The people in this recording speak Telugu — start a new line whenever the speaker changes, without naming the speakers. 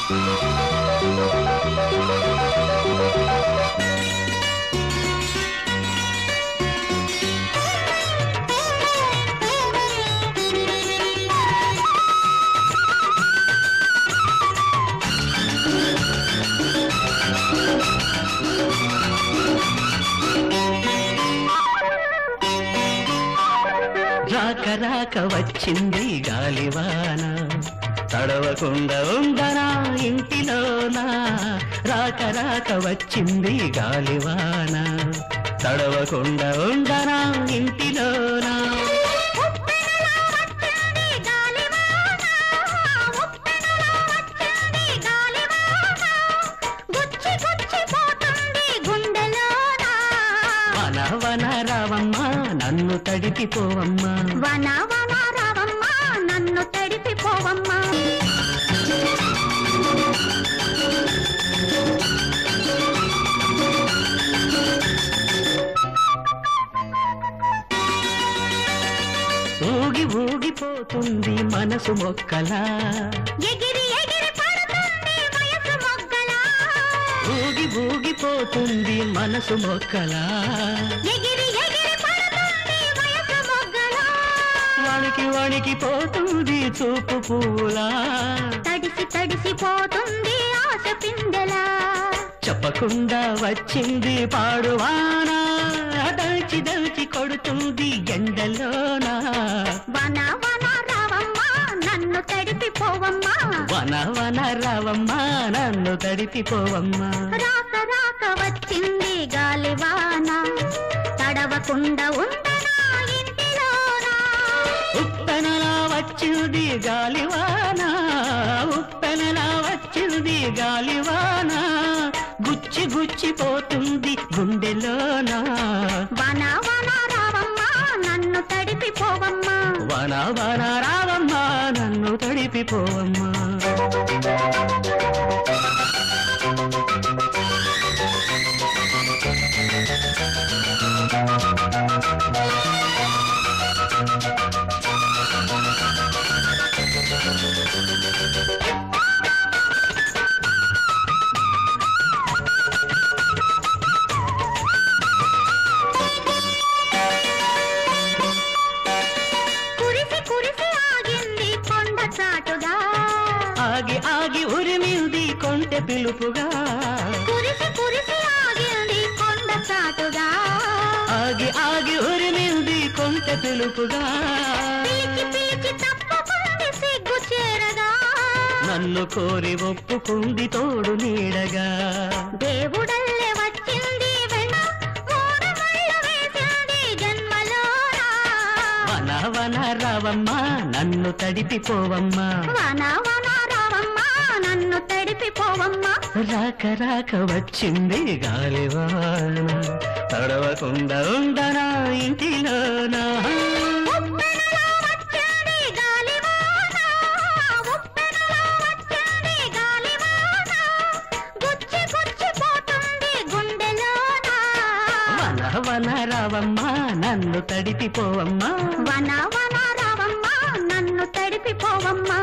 రాక రాక వచ్చింది గాలివాన తడవకుండా ఉండనా ఇంటిలోన రాక రాక వచ్చింది గాలివాన తడవకుండా ఉండనా ఇంటిలోన
ఉప్పెనలా వచ్చింది గాలివాన ఉప్పెనలా వచ్చింది గాలివాన గుచ్చి గుచ్చి పోతుంది గుండెలోన
వన వన రావమ్మ నన్ను తడిపిపోవమ్మా
వన వన రావమ్మ నన్ను తడిపిపోవమ్మా
ఊగి ఊగిపోతుంది మనసు మొక్కలా
ఎగిరి ఎగిరి పడుతుంది వయసు మొగ్గలా
ఊగి ఊగిపోతుంది మనసు మొక్కలా
ఎగిరి ఎగిరి పడుతుంది వయసు మొగ్గలా
వణికి వణికి పోతుంది చూపు పూలా
తడిసి తడిసి పోతుంది ఆశ పిందెలా
చెప్పకుండా వచ్చింది పాడువానా దల్చి దల్చి కొడుతుంది ఎండలోన
వన వన రావమ్మ నన్ను తడిపిపోవమ్మా
వన వన రావమ్మా నన్ను తడిపిపోవమ్మా
రాక రాక వచ్చింది గాలివాన తడవకుండా ఉండనా ఇంటిలోనా
ఉప్పెనలా వచ్చింది గాలివాన ఉప్పెనలా వచ్చింది గాలివాన గుచ్చి గుచ్చి పోతుంది గుండెలోన
వన వన రావమ్మ నన్ను తడిపిపోవమ్మా
వన వన రావమ్మా నన్ను తడిపిపోవమ్మా
కురిసి కురిసి ఆగింది కొండ చాటుగా
ఆగి ఆగి ఉరిమింది కొంటె పిలుపుగా
కురిసి కురిసి ఆగింది కొండ చాటుగా
ఆగి ఆగి ఉరిమింది కొంటె పిలుపుగా
పిలిచి పిలిచి తప్పుకుంది సిగ్గు చేరగా
నన్ను కోరి ఒప్పుకుంది తోడు నీడగా
దేవుడల్లే వచ్చింది వెన్న మూడు ముళ్ళు వేసింది జన్మలోనా
వన వన రావమ్మా నన్ను తడిపిపోవమ్మా
వన వన రావమ్మ నన్ను తడిపిపోవమ్మా
రాక రాక వచ్చింది గాలివాన తడవకుండా ఉండనా ఇంటిలోనా
ఉప్పెనలా వచ్చింది గాలివాన ఉప్పెనలా వచ్చింది గాలివాన గుచ్చి గుచ్చి పోతుంది గుండెలోన
వన వన రావమ్మా నన్ను తడిపిపోవమ్మా
వన వన రావమ్మ నన్ను తడిపిపోవమ్మా